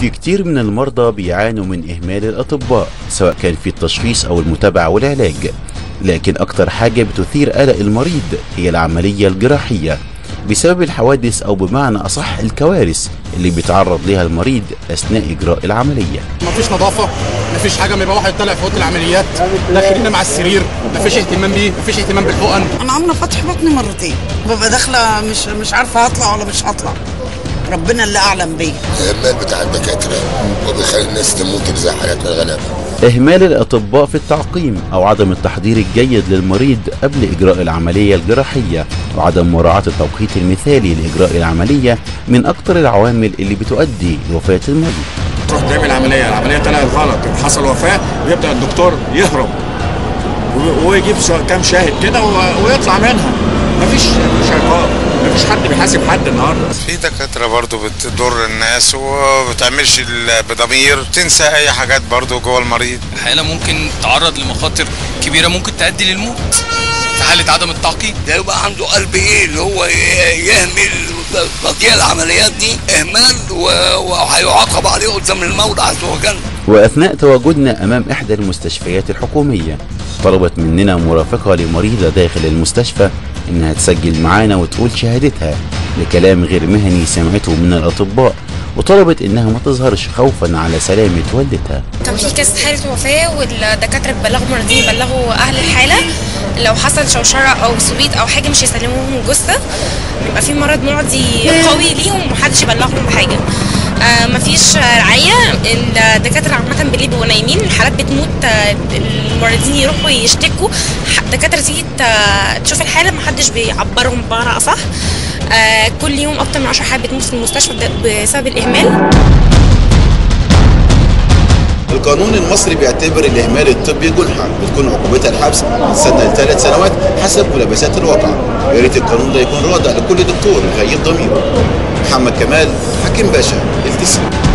في كتير من المرضى بيعانوا من إهمال الأطباء سواء كان في التشخيص أو المتابعة والعلاج لكن أكتر حاجة بتثير قلق المريض هي العملية الجراحية بسبب الحوادث أو بمعنى أصح الكوارث اللي بيتعرض لها المريض أثناء إجراء العملية مفيش نظافه مفيش حاجه ما يبقى واحد طالع في اوضه العمليات داخلين مع السرير مفيش اهتمام بيه مفيش اهتمام بالحقن انا عامله فتح بطني مرتين ببقى داخله مش مش عارفه هطلع ولا مش هطلع ربنا اللي اعلم بيه الاهمال بتاع الدكاتره وبيخلي الناس تموت زي حياتنا الغلابه إهمال الأطباء في التعقيم أو عدم التحضير الجيد للمريض قبل إجراء العملية الجراحية وعدم مراعاة التوقيت المثالي لإجراء العملية من أكثر العوامل اللي بتؤدي لوفاة المريض تروح تعمل عمليه العمليه طلعت غلط حصل وفاه ويبدا الدكتور يهرب و- ويجيب شا- كام شاهد كده و- ويطلع منها مفيش مش عقاب مفيش حد بيحاسب حد النهارده في دكاترة برضو بتضر الناس وبتعملش ال- بضمير تنسى اي حاجات برضو جوه المريض حالة ممكن تعرض لمخاطر كبيرة ممكن تؤدي للموت في حالة عدم التعقيم ده يبقى عنده قلب ايه اللي هو ي- يهمل تضييع العمليات دي اهمال و- وهيعاقب عليه قدام المولى عز وجل وأثناء تواجدنا أمام إحدى المستشفيات الحكومية طلبت مننا مرافقة لمريضة داخل المستشفى إنها تسجل معانا وتقول شهادتها لكلام غير مهني سمعته من الأطباء وطلبت إنها ما تظهرش خوفا على سلامة والدتها كان في كذا حالة وفاة والدكاترة بيبلغوا المريضين يبلغوا أهل الحالة لو حصل شوشرة أو سويت أو حاجة مش يسلموهم الجثة بيبقى في مرض معدي قوي ليهم ومحدش يبلغهم بحاجة آه مفيش رعاية الدكاترة عامة بالليل بيبقوا نايمين الحالات بتموت آه، الممرضين يروحوا يشتكوا ح- دكاترة تيجي ت- تشوف الحالة محدش بيعبرهم بمعنى أصح آه كل يوم أكتر من 10 حالات بتموت في المستشفى بد- بسبب الإهمال القانون المصري بيعتبر الإهمال الطبي جنحة بتكون عقوبتها الحبس من سنة لثلاث سنوات حسب ملابسات الواقع يا ريت القانون ده يكون رادع لكل دكتور غير ضميره محمد كمال حكيم باشا التسليم